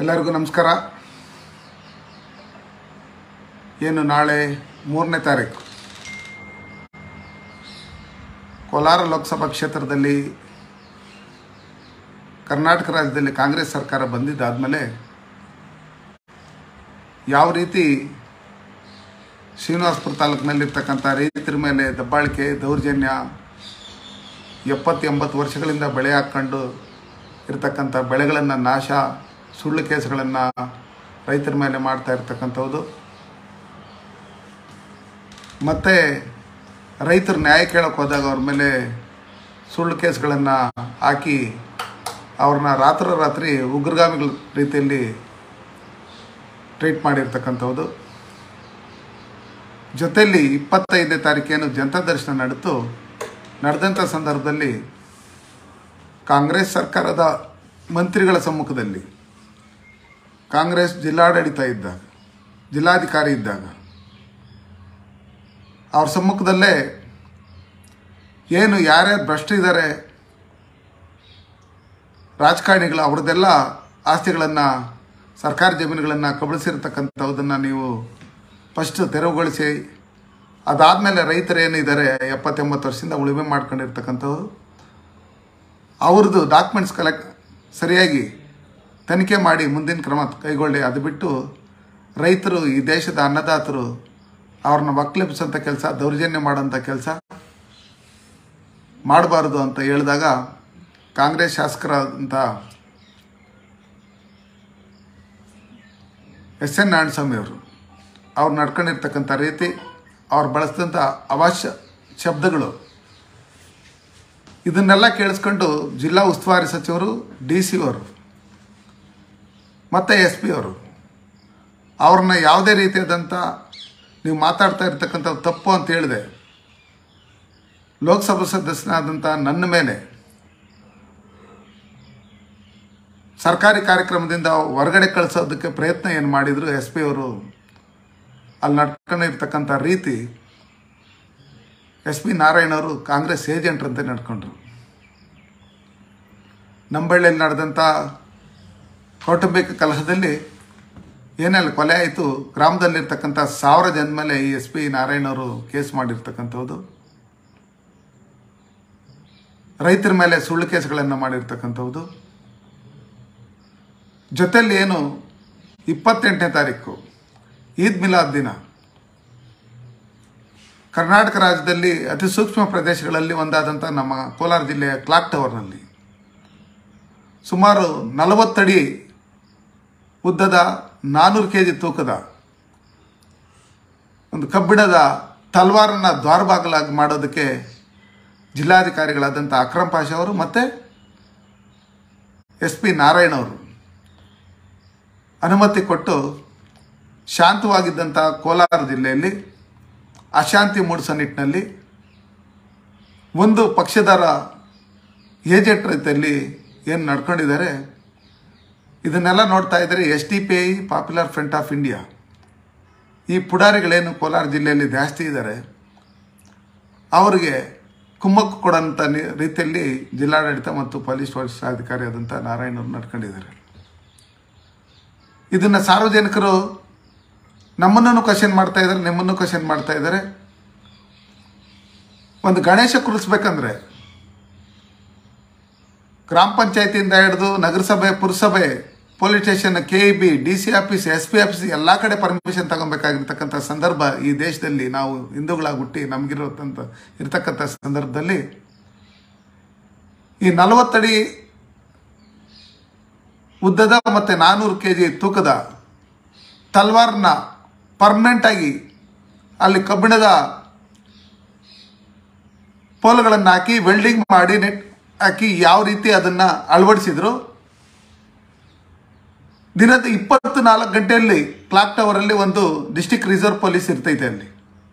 ಎಲ್ಲರಿಗೂ ನಮಸ್ಕಾರ ಏನು ನಾಳೆ ಮೂರನೇ ತಾರೀಕು ಕೋಲಾರ ಲೋಕಸಭಾ ಕ್ಷೇತ್ರದಲ್ಲಿ ಕರ್ನಾಟಕ ರಾಜ್ಯದಲ್ಲಿ ಕಾಂಗ್ರೆಸ್ ಸರ್ಕಾರ ಬಂದಿದ್ದಾದಮೇಲೆ ಯಾವ ರೀತಿ ಶ್ರೀನಿವಾಸಪುರ ತಾಲೂಕಿನಲ್ಲಿರ್ತಕ್ಕಂಥ ರೈತರ ಮೇಲೆ ದಬ್ಬಾಳಿಕೆ ದೌರ್ಜನ್ಯ ಎಪ್ಪತ್ತು ಎಂಬತ್ತು ವರ್ಷಗಳಿಂದ ಬೆಳೆ ಹಾಕ್ಕೊಂಡು ಇರ್ತಕ್ಕಂಥ ಬೆಳೆಗಳನ್ನು ನಾಶ ಸುಳ್ಳು ಕೇಸುಗಳನ್ನು ರೈತರ ಮೇಲೆ ಮಾಡ್ತಾ ಇರ್ತಕ್ಕಂಥದ್ದು ಮತ್ತು ರೈತರು ನ್ಯಾಯ ಕೇಳೋಕೆ ಹೋದಾಗ ಅವ್ರ ಮೇಲೆ ಸುಳ್ಳು ಕೇಸ್ಗಳನ್ನು ಹಾಕಿ ಅವ್ರನ್ನ ರಾತ್ರೋರಾತ್ರಿ ಉಗ್ರಗಾಮಿಗಳ ರೀತಿಯಲ್ಲಿ ಟ್ರೀಟ್ ಮಾಡಿರ್ತಕ್ಕಂಥದ್ದು ಜೊತೆಯಲ್ಲಿ ಇಪ್ಪತ್ತೈದನೇ ತಾರೀಕೇನು ಜನತಾ ದರ್ಶನ ನಡೆದು ನಡೆದಂಥ ಸಂದರ್ಭದಲ್ಲಿ ಕಾಂಗ್ರೆಸ್ ಸರ್ಕಾರದ ಮಂತ್ರಿಗಳ ಸಮ್ಮುಖದಲ್ಲಿ ಕಾಂಗ್ರೆಸ್ ಜಿಲ್ಲಾಡಳಿತ ಇದ್ದಾಗ ಜಿಲ್ಲಾಧಿಕಾರಿ ಇದ್ದಾಗ ಅವ್ರ ಸಮ್ಮುಖದಲ್ಲೇ ಏನು ಯಾರ್ಯಾರು ಭ್ರಷ್ಟರಿದ್ದಾರೆ ರಾಜಕಾರಣಿಗಳು ಅವ್ರದ್ದೆಲ್ಲ ಆಸ್ತಿಗಳನ್ನು ಸರ್ಕಾರಿ ಜಮೀನುಗಳನ್ನು ಕಬಳಿಸಿರ್ತಕ್ಕಂಥದ್ದನ್ನು ನೀವು ಫಸ್ಟ್ ತೆರವುಗೊಳಿಸಿ ಅದಾದಮೇಲೆ ರೈತರು ಏನಿದ್ದಾರೆ ಎಪ್ಪತ್ತೆಂಬತ್ತು ವರ್ಷದಿಂದ ಉಳುಮೆ ಮಾಡ್ಕೊಂಡಿರ್ತಕ್ಕಂಥವ್ರು ಅವ್ರದ್ದು ಡಾಕ್ಯುಮೆಂಟ್ಸ್ ಕಲೆಕ್ಟ್ ಸರಿಯಾಗಿ ತನಿಖೆ ಮಾಡಿ ಮುಂದಿನ ಕ್ರಮ ಕೈಗೊಳ್ಳಿ ಅದು ಬಿಟ್ಟು ರೈತರು ಈ ದೇಶದ ಅನ್ನದಾತರು ಅವ್ರನ್ನ ಮಕ್ಕಳಿಸೋಂಥ ಕೆಲಸ ದೌರ್ಜನ್ಯ ಮಾಡೋಂಥ ಕೆಲಸ ಮಾಡಬಾರ್ದು ಅಂತ ಹೇಳಿದಾಗ ಕಾಂಗ್ರೆಸ್ ಶಾಸಕರಾದಂಥ ಎಸ್ ಎನ್ ನಾರಾಯಣಸ್ವಾಮಿ ಅವರು ಅವ್ರು ನಡ್ಕೊಂಡಿರ್ತಕ್ಕಂಥ ರೀತಿ ಅವ್ರು ಬಳಸಿದಂಥ ಅವಾಶ್ಯ ಶಬ್ದಗಳು ಇದನ್ನೆಲ್ಲ ಕೇಳಿಸ್ಕೊಂಡು ಜಿಲ್ಲಾ ಉಸ್ತುವಾರಿ ಸಚಿವರು ಡಿ ಸಿ ಅವರು ಮತ್ತು ಎಸ್ ಪಿ ಅವರು ಅವ್ರನ್ನ ಯಾವುದೇ ರೀತಿಯಾದಂಥ ನೀವು ಮಾತಾಡ್ತಾ ಇರ್ತಕ್ಕಂಥ ತಪ್ಪು ಅಂತ ಹೇಳಿದೆ ಲೋಕಸಭಾ ಸದಸ್ಯನಾದಂಥ ನನ್ನ ಮೇಲೆ ಸರ್ಕಾರಿ ಕಾರ್ಯಕ್ರಮದಿಂದ ಹೊರಗಡೆ ಕಳಿಸೋದಕ್ಕೆ ಪ್ರಯತ್ನ ಏನು ಮಾಡಿದರು ಎಸ್ ಪಿ ಅವರು ಅಲ್ಲಿ ನಡ್ಕೊಂಡಿರ್ತಕ್ಕಂಥ ರೀತಿ ಎಸ್ ಪಿ ನಾರಾಯಣ ಅವರು ಕಾಂಗ್ರೆಸ್ ಏಜೆಂಟ್ರಂತೆ ನಡ್ಕೊಂಡ್ರು ನಂಬಳ್ಳಿಯಲ್ಲಿ ನಡೆದಂಥ ಕೌಟುಂಬಿಕ ಕಲಹದಲ್ಲಿ ಏನೆಲ್ಲ ಕೊಲೆ ಆಯಿತು ಗ್ರಾಮದಲ್ಲಿರ್ತಕ್ಕಂಥ ಸಾವಿರ ಜನ ಮೇಲೆ ಈ ಎಸ್ ಪಿ ನಾರಾಯಣವರು ಕೇಸ್ ಮಾಡಿರ್ತಕ್ಕಂಥದ್ದು ರೈತರ ಮೇಲೆ ಸುಳ್ಳು ಕೇಸ್ಗಳನ್ನು ಮಾಡಿರ್ತಕ್ಕಂಥದ್ದು ಜೊತೆಯಲ್ಲಿ ಏನು ಇಪ್ಪತ್ತೆಂಟನೇ ತಾರೀಕು ಈದ್ ಮಿಲಾದ್ ದಿನ ಕರ್ನಾಟಕ ರಾಜ್ಯದಲ್ಲಿ ಅತಿ ಸೂಕ್ಷ್ಮ ಪ್ರದೇಶಗಳಲ್ಲಿ ಒಂದಾದಂಥ ನಮ್ಮ ಕೋಲಾರ ಜಿಲ್ಲೆಯ ಕ್ಲಾಕ್ ಟವರ್ನಲ್ಲಿ ಸುಮಾರು ನಲವತ್ತಡಿ ಉದ್ದದ ನಾನ್ನೂರು ಕೆ ಜಿ ತೂಕದ ಒಂದು ಕಬ್ಬಿಣದ ತಲ್ವಾರನ್ನು ದ್ವಾರಬಾಗಲಾಗಿ ಮಾಡೋದಕ್ಕೆ ಜಿಲ್ಲಾಧಿಕಾರಿಗಳಾದಂಥ ಅಕ್ರಮ್ ಪಾಷಾ ಅವರು ಮತ್ತು ಎಸ್ ಪಿ ನಾರಾಯಣ ಅವರು ಅನುಮತಿ ಕೊಟ್ಟು ಶಾಂತವಾಗಿದ್ದಂಥ ಕೋಲಾರ ಜಿಲ್ಲೆಯಲ್ಲಿ ಅಶಾಂತಿ ಮೂಡಿಸೋ ನಿಟ್ಟಿನಲ್ಲಿ ಒಂದು ಪಕ್ಷದರ ಏಜೆಂಟ್ ರೀತಿಯಲ್ಲಿ ಏನು ನಡ್ಕೊಂಡಿದ್ದಾರೆ ಇದನ್ನೆಲ್ಲ ನೋಡ್ತಾ ಇದ್ದರೆ S D P I popular front of India ಈ ಪುಡಾರಿಗಳೇನು ಕೋಲಾರ ಜಿಲ್ಲೆಯಲ್ಲಿ ಜಾಸ್ತಿ ಇದ್ದಾರೆ ಅವರಿಗೆ ಕುಮ್ಮಕ್ಕು ಕೊಡೋಂಥ ನಿ ರೀತಿಯಲ್ಲಿ ಜಿಲ್ಲಾಡಳಿತ ಮತ್ತು ಪೊಲೀಸ್ ವರಿಷ್ಠಾಧಿಕಾರಿ ಆದಂಥ ನಾರಾಯಣವ್ರು ನಡ್ಕೊಂಡಿದ್ದಾರೆ ಇದನ್ನು ಸಾರ್ವಜನಿಕರು ನಮ್ಮನ್ನು ಕ್ವಶನ್ ಮಾಡ್ತಾ ಇದ್ದಾರೆ ನಿಮ್ಮನ್ನು ಕ್ವಶನ್ ಮಾಡ್ತಾ ಇದ್ದಾರೆ ಒಂದು ಗಣೇಶ ಕುರಿಸ್ಬೇಕಂದ್ರೆ ಗ್ರಾಮ ಪಂಚಾಯತಿಯಿಂದ ಹಿಡಿದು ನಗರಸಭೆ ಪುರಸಭೆ police station K E B D C office S P office ಎಲ್ಲ ಕಡೆ ಪರ್ಮಿಷನ್ ತಗೊಬೇಕಾಗಿರ್ತಕ್ಕಂಥ ಸಂದರ್ಭ ಈ ದೇಶದಲ್ಲಿ ನಾವು ಹಿಂದೂಗಳಾಗಿ ಹುಟ್ಟಿ ನಮಗಿರೋಂಥ ಇರ್ತಕ್ಕಂಥ ಸಂದರ್ಭದಲ್ಲಿ ಈ ನಲವತ್ತಡಿ ಉದ್ದದ ಮತ್ತು ನಾನ್ನೂರು ಕೆ ಜಿ ತೂಕದ ತಲ್ವಾರ್ನ ಪರ್ಮನೆಂಟಾಗಿ ಅಲ್ಲಿ ಕಬ್ಬಿಣದ ಪೋಲ್ಗಳನ್ನು ಹಾಕಿ ವೆಲ್ಡಿಂಗ್ ಮಾಡಿ ನೆಟ್ ಹಾಕಿ ಯಾವ ರೀತಿ ಅದನ್ನು ಅಳವಡಿಸಿದ್ರು ದಿನದ ಇಪ್ಪತ್ತು ನಾಲ್ಕು ಗಂಟೆಯಲ್ಲಿ ಕ್ಲಾಕ್ ಟವರಲ್ಲಿ ಒಂದು ಡಿಸ್ಟಿಕ್ ರಿಸರ್ವ್ ಪೊಲೀಸ್ ಇರ್ತೈತೆ ಅಲ್ಲಿ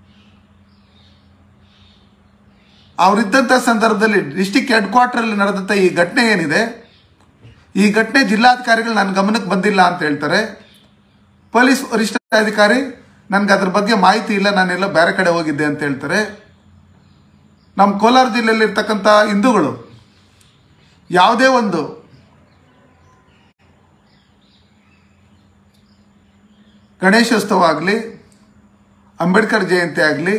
ಅವರಿದ್ದಂಥ ಸಂದರ್ಭದಲ್ಲಿ ಡಿಸ್ಟಿಕ್ ಹೆಡ್ ಕ್ವಾರ್ಟರಲ್ಲಿ ನಡೆದಂಥ ಈ ಘಟನೆ ಏನಿದೆ ಈ ಘಟನೆ ಜಿಲ್ಲಾಧಿಕಾರಿಗಳು ನನ್ನ ಗಮನಕ್ಕೆ ಬಂದಿಲ್ಲ ಅಂತ ಹೇಳ್ತಾರೆ ಪೊಲೀಸ್ ವರಿಷ್ಠಾಧಿಕಾರಿ ನನಗೆ ಅದ್ರ ಬಗ್ಗೆ ಮಾಹಿತಿ ಇಲ್ಲ ನಾನೆಲ್ಲ ಬೇರೆ ಕಡೆ ಹೋಗಿದ್ದೆ ಅಂತ ಹೇಳ್ತಾರೆ ನಮ್ಮ ಕೋಲಾರ ಜಿಲ್ಲೆಯಲ್ಲಿರ್ತಕ್ಕಂಥ ಹಿಂದೂಗಳು ಯಾವುದೇ ಒಂದು ಗಣೇಶೋತ್ಸವ ಆಗಲಿ ಅಂಬೇಡ್ಕರ್ ಜಯಂತಿ ಆಗಲಿ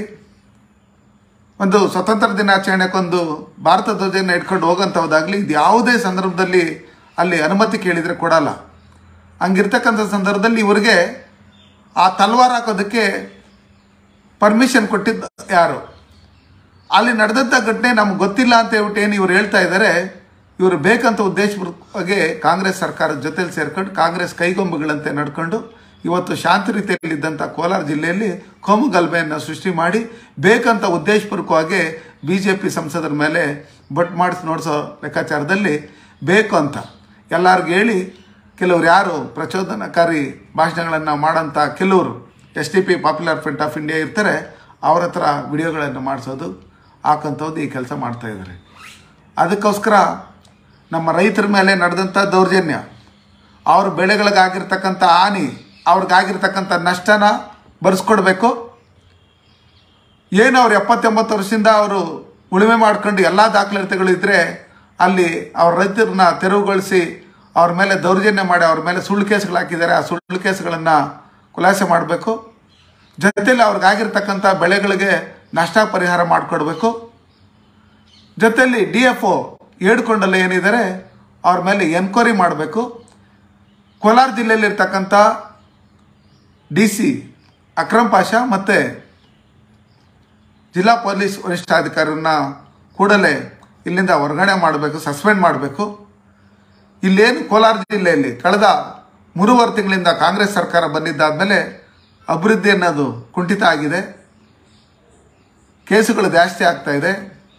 ಒಂದು ಸ್ವತಂತ್ರ ದಿನಾಚರಣೆಗೊಂದು ಭಾರತ ಧ್ವಜನ ಇಟ್ಕೊಂಡು ಹೋಗೋಂಥದ್ದಾಗಲಿ ಇದು ಯಾವುದೇ ಸಂದರ್ಭದಲ್ಲಿ ಅಲ್ಲಿ ಅನುಮತಿ ಕೇಳಿದರೆ ಕೊಡಲ್ಲ ಹಂಗಿರ್ತಕ್ಕಂಥ ಸಂದರ್ಭದಲ್ಲಿ ಇವರಿಗೆ ಆ ತಲ್ವಾರ್ ಹಾಕೋದಕ್ಕೆ ಪರ್ಮಿಷನ್ ಕೊಟ್ಟಿದ್ದ ಯಾರು ಅಲ್ಲಿ ನಡೆದಂಥ ಘಟನೆ ನಮ್ಗೆ ಗೊತ್ತಿಲ್ಲ ಅಂತ ಹೇಳ್ಬಿಟ್ಟು ಏನು ಇವ್ರು ಹೇಳ್ತಾ ಇದ್ದಾರೆ ಇವರು ಬೇಕಂತ ಉದ್ದೇಶಪೂರ್ವಕವಾಗಿ ಕಾಂಗ್ರೆಸ್ ಸರ್ಕಾರದ ಜೊತೆಲಿ ಸೇರ್ಕೊಂಡು ಕಾಂಗ್ರೆಸ್ ಕೈಗೊಂಬೆಗಳಂತೆ ನಡ್ಕೊಂಡು ಇವತ್ತು ಶಾಂತಿ ರೀತಿಯಲ್ಲಿದ್ದಂಥ ಕೋಲಾರ ಜಿಲ್ಲೆಯಲ್ಲಿ ಕೋಮು ಗಲಭೆಯನ್ನು ಸೃಷ್ಟಿ ಮಾಡಿ ಬೇಕಂತ ಉದ್ದೇಶಪೂರ್ವಕವಾಗಿ ಬಿ ಜೆ ಪಿ ಸಂಸದರ ಮೇಲೆ ಬಟ್ ಮಾಡಿಸಿ ನೋಡಿಸೋ ಲೆಕ್ಕಾಚಾರದಲ್ಲಿ ಬೇಕು ಅಂತ ಎಲ್ಲರಿಗೂ ಹೇಳಿ ಕೆಲವರು ಯಾರು ಪ್ರಚೋದನಕಾರಿ ಭಾಷಣಗಳನ್ನು ಮಾಡೋಂಥ ಕೆಲವರು S T P popular front of India ಇರ್ತಾರೆ ಅವ್ರ ಹತ್ರ ವಿಡಿಯೋಗಳನ್ನು ಮಾಡಿಸೋದು ಹಾಕೋಂಥದ್ದು ಈ ಕೆಲಸ ಮಾಡ್ತಾ ಇದ್ದಾರೆ ಅದಕ್ಕೋಸ್ಕರ ನಮ್ಮ ರೈತರ ಮೇಲೆ ನಡೆದಂಥ ದೌರ್ಜನ್ಯ ಅವ್ರ ಬೆಳೆಗಳಿಗಾಗಿರ್ತಕ್ಕಂಥ ಹಾನಿ ಅವ್ರಿಗಾಗಿರ್ತಕ್ಕಂಥ ನಷ್ಟನ ಭರಿಸ್ಕೊಡ್ಬೇಕು ಏನು ಅವ್ರು ಎಪ್ಪತ್ತೆಂಬತ್ತು ವರ್ಷದಿಂದ ಅವರು ಉಳುಮೆ ಮಾಡ್ಕೊಂಡು ಎಲ್ಲ ದಾಖಲಾತಿಗಳು ಇದ್ದರೆ ಅಲ್ಲಿ ಅವ್ರ ರೈತರನ್ನ ತೆರವುಗೊಳಿಸಿ ಅವ್ರ ಮೇಲೆ ದೌರ್ಜನ್ಯ ಮಾಡಿ ಅವ್ರ ಮೇಲೆ ಸುಳ್ಳು ಕೇಸ್ಗಳು ಹಾಕಿದ್ದಾರೆ ಆ ಸುಳ್ಳು ಕೇಸ್ಗಳನ್ನು ಖುಲಾಸೆ ಮಾಡಬೇಕು ಜೊತೆಲಿ ಅವ್ರಿಗಾಗಿರ್ತಕ್ಕಂಥ ಬೆಳೆಗಳಿಗೆ ನಷ್ಟ ಪರಿಹಾರ ಮಾಡಿಕೊಡ್ಬೇಕು ಜೊತೆಯಲ್ಲಿ ಡಿ ಎಫ್ ಒ ಏಡ್ಕೊಂಡಲ್ಲಿ ಏನಿದ್ದಾರೆ ಅವ್ರ ಮೇಲೆ ಎನ್ಕ್ವೈರಿ ಮಾಡಬೇಕು ಕೋಲಾರ ಜಿಲ್ಲೆಯಲ್ಲಿರ್ತಕ್ಕಂಥ ಡಿ ಸಿ ಅಕ್ರಮ್ ಪಾಷಾ ಮತ್ತು ಜಿಲ್ಲಾ ಪೊಲೀಸ್ ವರಿಷ್ಠಾಧಿಕಾರಿಯನ್ನ ಕೂಡಲೇ ಇಲ್ಲಿಂದ ಹೊರಗಡೆ ಮಾಡಬೇಕು ಸಸ್ಪೆಂಡ್ ಮಾಡಬೇಕು ಇಲ್ಲೇನು ಕೋಲಾರ ಜಿಲ್ಲೆಯಲ್ಲಿ ಕಳೆದ ಮೂರುವರೆ ತಿಂಗಳಿಂದ ಕಾಂಗ್ರೆಸ್ ಸರ್ಕಾರ ಬಂದಿದ್ದಾದಮೇಲೆ ಅಭಿವೃದ್ಧಿ ಅನ್ನೋದು ಕುಂಠಿತ ಆಗಿದೆ ಕೇಸುಗಳು ಜಾಸ್ತಿ ಆಗ್ತಾ ಇದೆ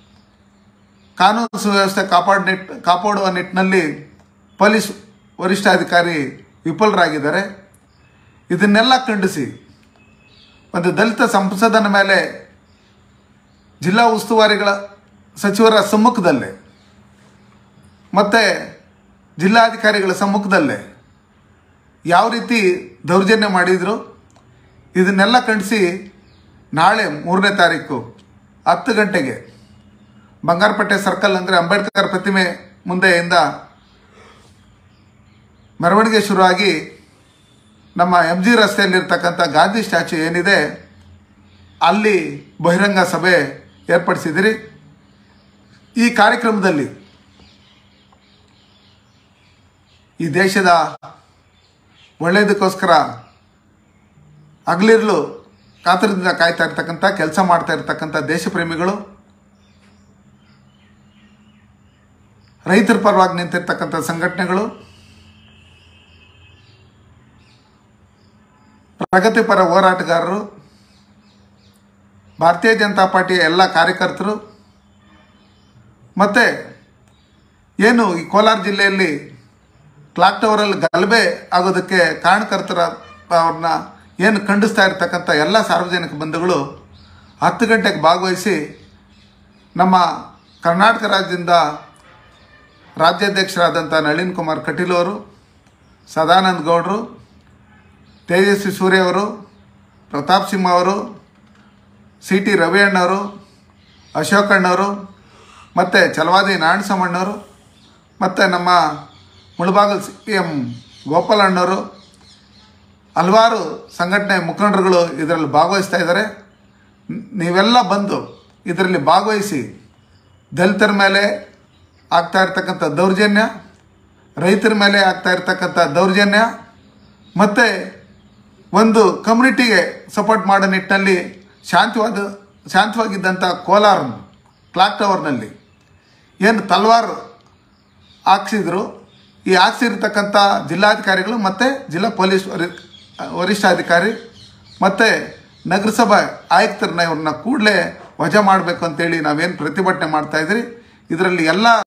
ಕಾನೂನು ಸುವ್ಯವಸ್ಥೆ ಕಾಪಾಡ ನಿಟ್ ಕಾಪಾಡುವ ನಿಟ್ಟಿನಲ್ಲಿ ಪೊಲೀಸ್ ವರಿಷ್ಠಾಧಿಕಾರಿ ವಿಫಲರಾಗಿದ್ದಾರೆ ಇದನ್ನೆಲ್ಲ ಖಂಡಿಸಿ ಒಂದು ದಲಿತ ಸಂಸದನ ಮೇಲೆ ಜಿಲ್ಲಾ ಉಸ್ತುವಾರಿಗಳ ಸಚಿವರ ಸಮ್ಮುಖದಲ್ಲೇ ಮತ್ತು ಜಿಲ್ಲಾಧಿಕಾರಿಗಳ ಸಮ್ಮುಖದಲ್ಲೇ ಯಾವ ರೀತಿ ದೌರ್ಜನ್ಯ ಮಾಡಿದರು ಇದನ್ನೆಲ್ಲ ಖಂಡಿಸಿ ನಾಳೆ ಮೂರನೇ ತಾರೀಕು ಹತ್ತು ಗಂಟೆಗೆ ಬಂಗಾರಪೇಟೆ ಸರ್ಕಲ್ ಅಂದರೆ ಅಂಬೇಡ್ಕರ್ ಪ್ರತಿಮೆ ಮುಂದೆಯಿಂದ ಮೆರವಣಿಗೆ ಶುರುವಾಗಿ ನಮ್ಮ ಎಮ್ ಜಿ ರಸ್ತೆಯಲ್ಲಿರ್ತಕ್ಕಂಥ ಗಾಂಧಿ ಸ್ಟ್ಯಾಚ್ಯೂ ಏನಿದೆ ಅಲ್ಲಿ ಬಹಿರಂಗ ಸಭೆ ಏರ್ಪಡಿಸಿದಿರಿ ಈ ಕಾರ್ಯಕ್ರಮದಲ್ಲಿ ಈ ದೇಶದ ಒಳ್ಳೆಯದಕ್ಕೋಸ್ಕರ ಹಗಲಿರಲು ಕಾತರದಿಂದ ಕಾಯ್ತಾ ಇರ್ತಕ್ಕಂಥ ಕೆಲಸ ಮಾಡ್ತಾ ಇರ್ತಕ್ಕಂಥ ದೇಶ ಪ್ರೇಮಿಗಳು ರೈತರ ಪರವಾಗಿ ನಿಂತಿರ್ತಕ್ಕಂಥ ಸಂಘಟನೆಗಳು ಪ್ರಗತಿಪರ ಹೋರಾಟಗಾರರು ಭಾರತೀಯ ಜನತಾ ಪಾರ್ಟಿಯ ಎಲ್ಲ ಕಾರ್ಯಕರ್ತರು ಮತ್ತು ಏನು ಈ ಕೋಲಾರ ಜಿಲ್ಲೆಯಲ್ಲಿ ಕ್ಲಾಕ್ ಟವರಲ್ಲಿ ಗಲಭೆ ಆಗೋದಕ್ಕೆ ಕಾರಣಕರ್ತರ ಅವ್ರನ್ನ ಏನು ಖಂಡಿಸ್ತಾ ಇರ್ತಕ್ಕಂಥ ಎಲ್ಲ ಸಾರ್ವಜನಿಕ ಬಂಧುಗಳು ಹತ್ತು ಗಂಟೆಗೆ ಭಾಗವಹಿಸಿ ನಮ್ಮ ಕರ್ನಾಟಕ ರಾಜ್ಯದಿಂದ ರಾಜ್ಯಾಧ್ಯಕ್ಷರಾದಂಥ ನಳಿನ್ ಕುಮಾರ್ ಕಟೀಲ್ ಅವರು ಸದಾನಂದ ಗೌಡರು ತೇಜಸ್ವಿ ಸೂರ್ಯ ಅವರು ಪ್ರತಾಪ್ ಸಿಂಹ ಅವರು ಸಿ ಟಿ ರವಿ ಅಣ್ಣವರು ಅಶೋಕ್ ಅಣ್ಣವರು ಮತ್ತು ಚಲವಾದಿ ನಾರಾಯಣಸ್ವಾಮಣ್ಣವರು ಮತ್ತು ನಮ್ಮ Mulbagal C P M Gopal ಅಣ್ಣವರು ಹಲವಾರು ಸಂಘಟನೆ ಮುಖಂಡರುಗಳು ಇದರಲ್ಲಿ ಭಾಗವಹಿಸ್ತಾ ಇದ್ದಾರೆ ನ್- ನೀವೆಲ್ಲ ಬಂದು ಇದರಲ್ಲಿ ಭಾಗವಹಿಸಿ ದಲಿತರ ಮೇಲೆ ಆಗ್ತಾ ಇರ್ತಕ್ಕಂಥ ದೌರ್ಜನ್ಯ ರೈತರ ಮೇಲೆ ಆಗ್ತಾ ಇರ್ತಕ್ಕಂಥ ದೌರ್ಜನ್ಯ ಮತ್ತು ಒಂದು ಕಮ್ಯುನಿಟಿಗೆ ಸಪೋರ್ಟ್ ಮಾಡೋ ನಿಟ್ಟಿನಲ್ಲಿ ಶಾಂತವಾದ ಶಾಂತವಾಗಿದ್ದಂಥ ಕೋಲಾರ ಕ್ಲಾಕ್ ಟವರ್ನಲ್ಲಿ ಏನು ತಲ್ವಾರ್ ಹಾಕ್ಸಿದ್ರು ಈ ಹಾಕ್ಸಿರ್ತಕ್ಕಂಥ ಜಿಲ್ಲಾಧಿಕಾರಿಗಳು ಮತ್ತು ಜಿಲ್ಲಾ ಪೊಲೀಸ್ ವರಿ ವರಿಷ್ಠಾಧಿಕಾರಿ ಮತ್ತು ನಗರಸಭಾ ಆಯುಕ್ತರನ್ನ ಇವ್ರನ್ನ ಕೂಡಲೇ ವಜಾ ಮಾಡಬೇಕು ಅಂತೇಳಿ ನಾವೇನು ಪ್ರತಿಭಟನೆ ಮಾಡ್ತಾಯಿದ್ರಿ ಇದರಲ್ಲಿ ಎಲ್ಲ